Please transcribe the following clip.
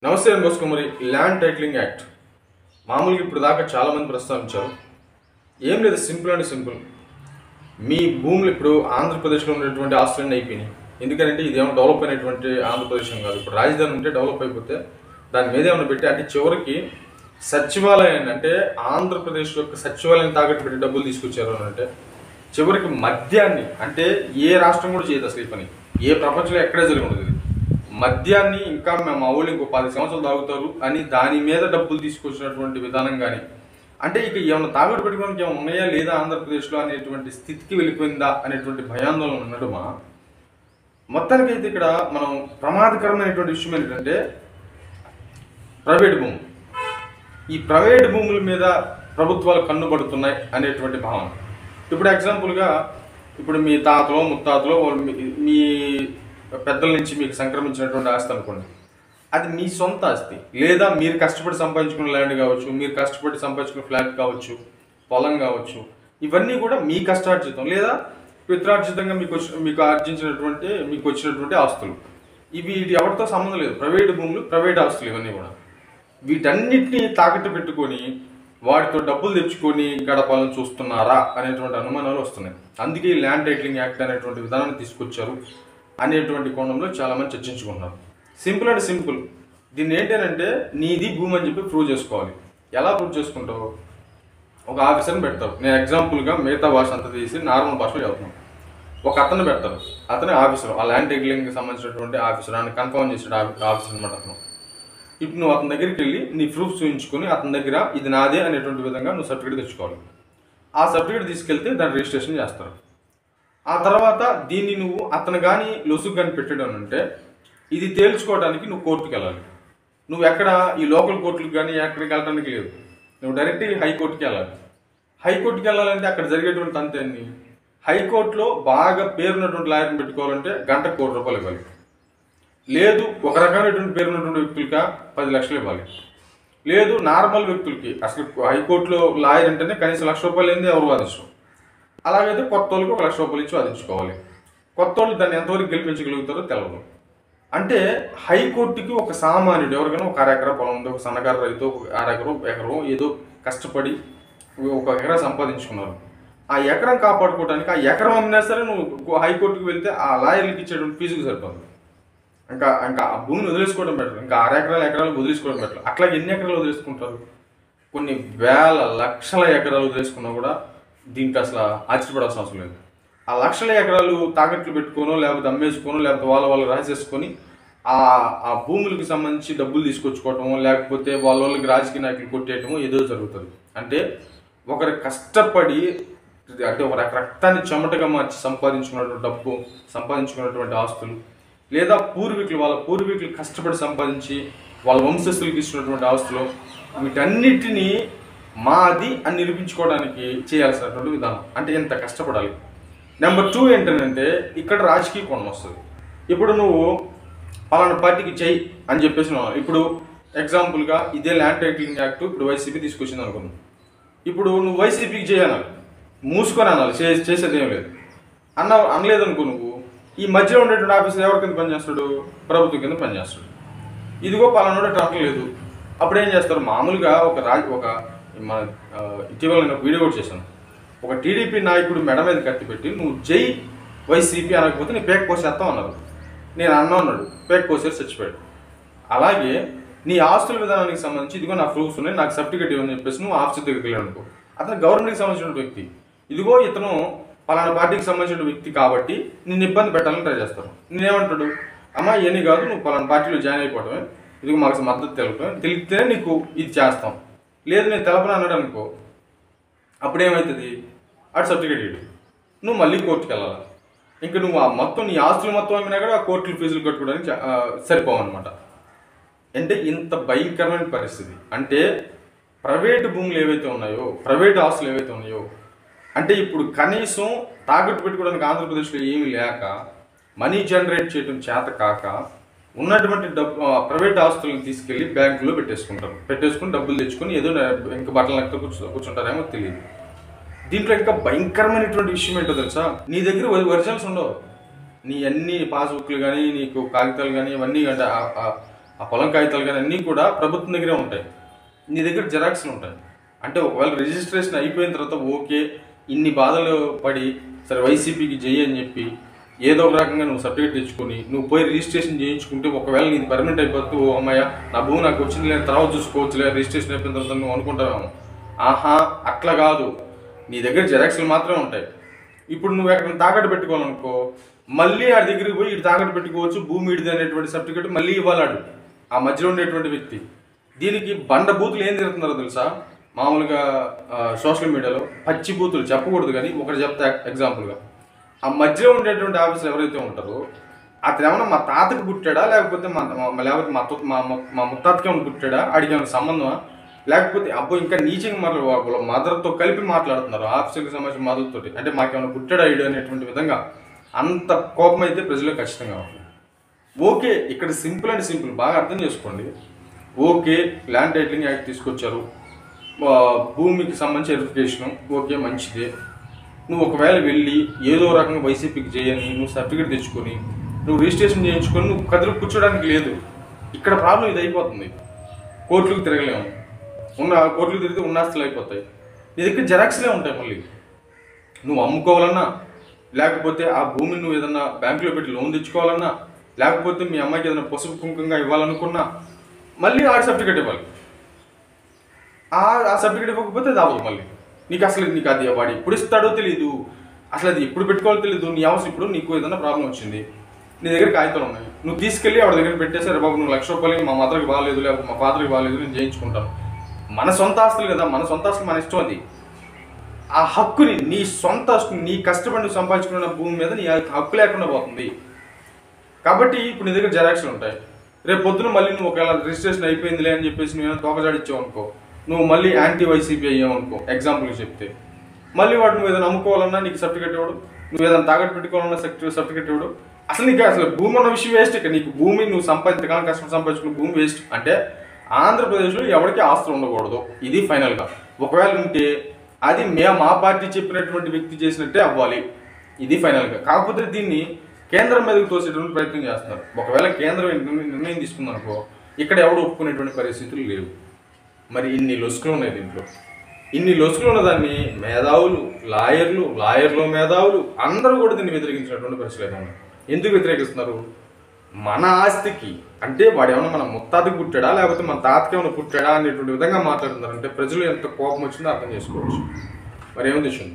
నమస్తే అంబోస్ కుమారి ల్యాండ్ టైటిలింగ్ యాక్ట్ మామూలుగా ఇప్పుడు దాకా చాలామంది ప్రస్తావించారు ఏం లేదు సింపుల్ అంటే సింపుల్ మీ భూములు ఇప్పుడు ఆంధ్రప్రదేశ్లో ఉన్నటువంటి ఆస్తులన్నీ అయిపోయినాయి ఎందుకంటే ఇది ఏమైనా డెవలప్ అయినటువంటి ఆంధ్రప్రదేశ్ ఏం కాదు ఇప్పుడు రాజధాని ఉంటే డెవలప్ అయిపోతే దాని మీద ఏమైనా పెట్టి అంటే చివరికి సచివాలయాన్ని అంటే ఆంధ్రప్రదేశ్ యొక్క సచివాలయం తాకట్టు పెట్టి డబ్బులు తీసుకొచ్చారు అని అంటే చివరికి మద్యాన్ని అంటే ఏ రాష్ట్రం కూడా చేయదు అసలు ఈ పని ఏ ప్రపంచంలో ఎక్కడే జరిగి ఉండదు ఇది. మద్యాన్ని ఇంకా మా మా ఊళ్ళు ఇంకో పది సంవత్సరాలు తాగుతారు అని దాని మీద డబ్బులు తీసుకొచ్చినటువంటి విధానం కానీ అంటే ఇక ఏమైనా తాగుడు పెట్టుకోవడానికి ఏమైనా ఉన్నాయా లేదా ఆంధ్రప్రదేశ్లో అనేటువంటి స్థితికి వెళ్ళిపోయిందా అనేటువంటి భయాందోళన ఉన్నడుమా మొత్తానికైతే ఇక్కడ మనం ప్రమాదకరమైనటువంటి విషయం ఏంటంటే ప్రైవేట్ భూములు ఈ ప్రైవేట్ భూముల మీద ప్రభుత్వాలు కన్నుబడుతున్నాయి అనేటువంటి భావన ఇప్పుడు ఎగ్జాంపుల్గా ఇప్పుడు మీ తాతలో ముత్తాతలో వాళ్ళు మీ- మీ పెద్దల నుంచి మీకు సంక్రమించినటువంటి ఆస్తి అనుకోండి అది మీ సొంత ఆస్తి లేదా మీరు కష్టపడి సంపాదించుకున్న ల్యాండ్ కావచ్చు మీరు కష్టపడి సంపాదించుకున్న ఫ్లాట్ కావచ్చు పొలం కావచ్చు ఇవన్నీ కూడా మీ కష్టార్జితం లేదా పిత్రార్జితంగా మీకు వచ్చి మీకు ఆర్జించినటువంటి మీకు వచ్చినటువంటి ఆస్తులు ఇవి ఇది ఎవరితో సంబంధం లేదు ప్రైవేట్ భూములు ప్రైవేట్ ఆస్తులు ఇవన్నీ కూడా వీటన్నిటిని తాకట్టు పెట్టుకొని వాటితో డబ్బులు తెచ్చుకొని గడపాలని చూస్తున్నారా అనేటువంటి అనుమానాలు వస్తున్నాయి అందుకే ఈ ల్యాండ్ టైటిలింగ్ యాక్ట్ అనేటువంటి విధానాన్ని తీసుకొచ్చారు అనేటువంటి కోణంలో చాలా మంది చర్చించుకుంటున్నారు సింపుల్ అండ్ సింపుల్ దీన్ని ఏంటంటే నీది భూమి అని చెప్పి ప్రూవ్ చేసుకోవాలి ఎలా ప్రూవ్ చేసుకుంటావు ఒక ఆఫీసర్ని పెడతారు నేను ఎగ్జాంపుల్గా మిగతా భాష అంతా తీసి నార్మల్ భాషలో చెప్తున్నాను ఒక అతను పెడతారు అతనే ఆఫీసర్ ఆ ల్యాండ్ టైటిలింగ్కి సంబంధించినటువంటి ఆఫీసర్ అని కన్ఫర్మ్ చేసాడు ఆఫీసర్ అనమాట అతను ఇప్పుడు నువ్వు అతని దగ్గరికి వెళ్ళి నీ ప్రూఫ్ చూపించుకొని అతని దగ్గర ఇది నాదే అనేటువంటి విధంగా నువ్వు సర్టిఫికేట్ తెచ్చుకోవాలి ఆ సర్టిఫికేట్ తీసుకెళ్తే దాన్ని రిజిస్ట్రేషన్ చేస్తారు ఆ తర్వాత దీన్ని నువ్వు అతను కానీ లొసుగు కానీ పెట్టడం అంటే ఇది తేల్చుకోవడానికి నువ్వు కోర్టుకి వెళ్ళాలి నువ్వు ఎక్కడ ఈ లోకల్ కోర్టులకు కానీ ఎక్కడికి వెళ్ళడానికి లేదు నువ్వు డైరెక్ట్ హైకోర్టుకి వెళ్ళాలి హైకోర్టుకి వెళ్ళాలంటే అక్కడ జరిగేటువంటి అంతేంది హైకోర్టులో బాగా పేరున్నటువంటి లాయర్ని పెట్టుకోవాలంటే గంటకు కోటి రూపాయలు ఇవ్వాలి లేదు ఒక రకమైనటువంటి పేరున్నటువంటి వ్యక్తులకి పది లక్షలు ఇవ్వాలి లేదు నార్మల్ వ్యక్తులకి అసలు హైకోర్టులో లాయర్ అంటేనే కనీసం లక్ష రూపాయలు ఏంది ఎవరు వాదించరు అలాగైతే కొత్త వాళ్ళకి ఒక లక్ష రూపాయలు ఇచ్చి వాదించుకోవాలి కొత్త వాళ్ళు దాన్ని ఎంతవరకు గెలిపించగలుగుతారో తెలియదు అంటే హైకోర్టుకి ఒక సామాన్యుడు ఎవరికైనా ఒక అరెకరా పొలం ఉంది ఒక సన్నగారు రైతు ఒక అరెకరం ఎకరం ఏదో కష్టపడి ఒక ఎకరా సంపాదించుకున్నారు ఆ ఎకరం కాపాడుకోవడానికి ఆ ఎకరం అమ్మినా సరే నువ్వు హైకోర్టుకి వెళ్తే ఆ లాయర్లకి ఇచ్చేటువంటి ఫీజుకి సరిపోతుంది ఇంకా ఇంకా ఆ భూమిని వదిలేసుకోవడం బెటర్ ఇంకా అర ఎకరాలు ఎకరాలు వదిలేసుకోవడం బెటర్ అట్లా ఎన్ని ఎకరాలు వదిలేసుకుంటారు కొన్ని వేల లక్షల ఎకరాలు వదిలేసుకున్నా కూడా దీనికి అసలు ఆశ్చర్యపడాల్సిన అవసరం లేదు ఆ లక్షల ఎకరాలు తాకట్లు పెట్టుకోనో లేకపోతే అమ్మేసుకోనో లేకపోతే వాళ్ళ వాళ్ళు రాసేసుకొని ఆ ఆ భూములకు సంబంధించి డబ్బులు తీసుకొచ్చుకోవటమో లేకపోతే వాళ్ళ వాళ్ళకి రాజకీయ నాయకులు కొట్టేయటమో ఏదో జరుగుతుంది అంటే ఒకరు కష్టపడి అంటే ఒక రక్తాన్ని చెమటగా మార్చి సంపాదించుకున్నటువంటి డబ్బు సంపాదించుకున్నటువంటి ఆస్తులు లేదా పూర్వీకులు వాళ్ళ పూర్వీకులు కష్టపడి సంపాదించి వాళ్ళ వంశస్థులకు ఇచ్చినటువంటి ఆస్తులు వీటన్నిటినీ మాది అని నిరూపించుకోవడానికి చేయాల్సినటువంటి విధానం అంటే ఎంత కష్టపడాలి నెంబర్ టూ ఏంటంటే ఇక్కడ రాజకీయ కోణం వస్తుంది ఇప్పుడు నువ్వు పలానా పార్టీకి చెయ్యి అని చెప్పేసి నువ్వు- ఇప్పుడు ఎగ్జాంపుల్గా ఇదే ల్యాండ్ టైటిలింగ్ యాక్ట్ ఇప్పుడు వైసీపీ తీసుకొచ్చింది అనుకున్నాం ఇప్పుడు నువ్వు వైసీపీకి చేయనాలి మూసుకొని అనాలి చే- చేసేది ఏం లేదు అన్న అనలేదు అనుకో నువ్వు ఈ మధ్యలో ఉండేటువంటి ఆఫీసర్ ఎవరి కింద పనిచేస్తాడు ప్రభుత్వం కింద పనిచేస్తాడు ఇదిగో పలానాడు ట్రంక్ లేదు అప్పుడు ఏం చేస్తారు మామూలుగా ఒక రాజ ఒక మన ఆ, ఇటీవల నేను ఒక వీడియో కూడా చేశాను ఒక టీడీపీ నాయకుడు మెడ మీద కత్తి పెట్టి నువ్వు జై వైసీపీ అనకపోతే నీ పేక్ కోసేస్తాం అన్నారు నేను అన్నా అన్నాడు పేక్ కోసేసి చచ్చిపోయాడు అలాగే నీ ఆస్తుల విధానానికి సంబంధించి ఇదిగో నా ప్రూఫ్స్ ఉన్నాయి నాకు సర్టిఫికేట్ ఇవ్వని చెప్పేసి నువ్వు ఆఫీసర్ దగ్గరికి వెళ్ళాడు అనుకో అతను గవర్నమెంట్కి సంబంధించిన వ్యక్తి ఇదిగో ఇతను పలానా పార్టీకి సంబంధించిన వ్యక్తి కాబట్టి నిన్ను ఇబ్బంది పెట్టాలని ట్రై చేస్తాను నేనేమంటాడు అమ్మా ఇవన్నీ కాదు నువ్వు పలానా పార్టీలో జాయిన్ అయిపోవడమే ఇదిగో మాకు మద్దతు తెలపడం తెలిపితేనే నీకు ఇది చేస్తాం లేదు నేను తెలపను అన్నాడు అనుకో అప్పుడు ఏమవుతుంది అటు సర్టిఫికేట్ ఇడు నువ్వు మళ్ళీ కోర్టుకి వెళ్ళాలి ఇంకా నువ్వు ఆ మొత్తం నీ ఆస్తులు మొత్తం అమ్మినా కూడా ఆ కోర్టులు ఫీజులు కట్టుకోవడానికి చా- ఆ, సరిపోవన్నమాట అంటే ఇంత భయంకరమైన పరిస్థితి అంటే ప్రైవేట్ భూములు ఏవైతే ఉన్నాయో ప్రైవేట్ ఆస్తులు ఏవైతే ఉన్నాయో అంటే ఇప్పుడు కనీసం తాకట్టు పెట్టుకోవడానికి ఆంధ్రప్రదేశ్లో ఏమీ లేక మనీ జనరేట్ చేయడం చేత కాక ఉన్నటువంటి డబ్బు ఆ, ప్రైవేట్ ఆస్తులను తీసుకెళ్లి బ్యాంకులో పెట్టేసుకుంటారు పెట్టేసుకుని డబ్బులు తెచ్చుకొని ఏదో నా- ఇంకా బట్టలు లెక్క కూర్చో కూర్చుంటారేమో తెలియదు దీంట్లో ఇంకా భయంకరమైనటువంటి విషయం ఏంటో తెలుసా నీ దగ్గర ఒరిజినల్స్ ఉండవు నీ అన్ని పాస్బుక్లు కానీ నీకు కాగితాలు కానీ ఇవన్నీ అంటే ఆ- ఆ ఆ పొలం కాగితాలు కానీ అన్నీ కూడా ప్రభుత్వం దగ్గరే ఉంటాయి నీ దగ్గర జెరాక్స్లు ఉంటాయి అంటే ఒకవేళ రిజిస్ట్రేషన్ అయిపోయిన తర్వాత ఓకే ఇన్ని బాధలు పడి సరే వైసీపీకి చెయ్యి అని చెప్పి ఏదో ఒక రకంగా నువ్వు సర్టిఫికేట్ తెచ్చుకొని నువ్వు పోయి రిజిస్ట్రేషన్ చేయించుకుంటే ఒకవేళ నీది పర్మనెంట్ అయిపోతే ఓ అమ్మాయ నా భూమి నాకు వచ్చింది లేదు తర్వాత చూసుకోవచ్చులే రిజిస్ట్రేషన్ అయిపోయిన తర్వాత నువ్వు అనుకుంటావేమో ఆహా అట్లా కాదు నీ దగ్గర జెరాక్స్లు మాత్రమే ఉంటాయి ఇప్పుడు నువ్వు ఎక్కడ తాకట్టు పెట్టుకోవాలనుకో మళ్ళీ ఆ దగ్గరికి పోయి ఇటు తాకట్టు పెట్టుకోవచ్చు భూమి ఇడిది అనేటువంటి సర్టిఫికేట్ మళ్ళీ ఇవ్వాలాడు ఆ మధ్యలో ఉండేటువంటి వ్యక్తి దీనికి బండ బూతులు ఏం తిరుగుతున్నారో తెలుసా మామూలుగా ఆ, సోషల్ మీడియాలో పచ్చి బూతులు చెప్పకూడదు కానీ ఒకటి చెప్తా ఎగ్జాంపుల్గా ఆ మధ్యలో ఉండేటువంటి ఆఫీసులు ఎవరైతే ఉంటారో అతను ఏమన్నా మా తాతకి పుట్టాడా లేకపోతే మా మా- లేకపోతే మా తో- మా మా- మా ముత్తాతకి ఏమైనా పుట్టాడా అడిగే సంబంధమా లేకపోతే అబ్బో ఇంకా నీచంగా మాట్లాడు వాళ్ళ మదర్తో కలిపి మాట్లాడుతున్నారు ఆఫీసులకు సంబంధించిన మదర్తోటి అంటే మాకేమైనా పుట్టాడా ఇడు అనేటువంటి విధంగా అంత కోపం అయితే ప్రజలకు ఖచ్చితంగా ఉంది ఓకే ఇక్కడ సింపుల్ అండ్ సింపుల్ బాగా అర్థం చేసుకోండి ఓకే ల్యాండ్ టైటిలింగ్ యాక్ట్ తీసుకొచ్చారు ఆ, భూమికి సంబంధించి వెరిఫికేషన్ ఓకే మంచిదే నువ్వు ఒకవేళ వెళ్ళి ఏదో రకంగా వైసీపీకి చేయని నువ్వు సర్టిఫికేట్ తెచ్చుకొని నువ్వు రిజిస్ట్రేషన్ చేయించుకొని నువ్వు కదిలి కూర్చోడానికి లేదు ఇక్కడ ప్రాబ్లం ఇది అయిపోతుంది కోర్టులకు తిరగలేము ఉన్న కోర్టులకు తిరిగితే ఉన్నాస్తులు అయిపోతాయి నీ దగ్గర జెరాక్స్లే ఉంటాయి మళ్ళీ నువ్వు అమ్ముకోవాలన్నా లేకపోతే ఆ భూమిని నువ్వు ఏదన్నా బ్యాంకులో పెట్టి లోన్ తెచ్చుకోవాలన్నా లేకపోతే మీ అమ్మాయికి ఏదైనా పసుపు కుంకుమంగా ఇవ్వాలనుకున్నా మళ్ళీ ఆ సర్టిఫికేట్ ఇవ్వాలి ఆ ఆ సర్టిఫికేట్ ఇవ్వకపోతే అది అవ్వదు మళ్ళీ నీకు అసలు నీకు అది వాడు ఎప్పుడు ఇస్తాడో తెలియదు అసలు అది ఎప్పుడు పెట్టుకోవాలో తెలియదు నీ అవసరం ఇప్పుడు నీకు ఏదైనా ప్రాబ్లం వచ్చింది నీ దగ్గర కాగితాలు ఉన్నాయి నువ్వు తీసుకెళ్ళి ఆవిడ దగ్గర పెట్టేసి "అరే బాబు నువ్వు లక్ష రూపాయలు మా మదర్కి బాగాలేదు లేకపోతే మా ఫాదర్కి బాగాలేదు నేను చేయించుకుంటాను మన సొంత ఆస్తులు కదా మన సొంత ఆస్తులు మన ఇష్టం అది ఆ హక్కుని నీ సొంత ఆస్తుని నీ కష్టపడి నువ్వు సంపాదించుకున్న భూమి మీద నీ హక్కు లేకుండా పోతుంది కాబట్టి ఇప్పుడు నీ దగ్గర జెరాక్స్లు ఉంటాయి రేపు పొద్దున మళ్ళీ నువ్వు ఒకవేళ రిజిస్ట్రేషన్ అయిపోయిందిలే అని చెప్పేసి నువ్వు తోకజాడిచ్చావు అనుకో నువ్వు మళ్ళీ యాంటీ వైసీపీ అయ్యావు అనుకో ఎగ్జాంపుల్కి చెప్తే మళ్ళీ వాడు నువ్వు ఏదైనా అమ్ముకోవాలన్నా నీకు సర్టిఫికేట్ ఇవ్వడు నువ్వు ఏదైనా తాకట్టు పెట్టుకోవాలన్నా సర్టిఫికేట్ ఇవ్వడు అసలు నీకు అసలు భూమి ఉన్న విషయం వేస్ట్ ఇక నీకు భూమి నువ్వు సంపాదించగానే కష్టం సంపాదించుకున్న భూమి వేస్ట్ అంటే ఆంధ్రప్రదేశ్లో ఎవరికి ఆస్తులు ఉండకూడదు ఇది ఫైనల్గా ఒకవేళ ఉంటే అది మే మా పార్టీ చెప్పినటువంటి వ్యక్తి చేసినట్టే అవ్వాలి ఇది ఫైనల్గా కాకపోతే దీన్ని కేంద్రం మీదకి తోసేటువంటి ప్రయత్నం చేస్తున్నారు ఒకవేళ కేంద్రం నిర్ణయం నిర్ణయం తీసుకుందనుకో ఇక్కడ ఎవడు ఒప్పుకునేటువంటి పరిస్థితులు లేవు మరి ఇన్ని లొసుకులు ఉన్నాయి దీంట్లో ఇన్ని లొసుకులు ఉన్నదాన్ని మేధావులు లాయర్లు లాయర్లు మేధావులు అందరూ కూడా దీన్ని వ్యతిరేకించినటువంటి పరిస్థితులు అయితే ఉన్నాయి ఎందుకు వ్యతిరేకిస్తున్నారు మన ఆస్తికి అంటే వాడు ఏమైనా మన ముత్తాతకి పుట్టాడా లేకపోతే మన తాతకి ఏమైనా పుట్టాడా అనేటువంటి విధంగా మాట్లాడుతున్నారు అంటే ప్రజలు ఎంత కోపం వచ్చిందో అర్థం చేసుకోవచ్చు మరి ఏముంది విషయం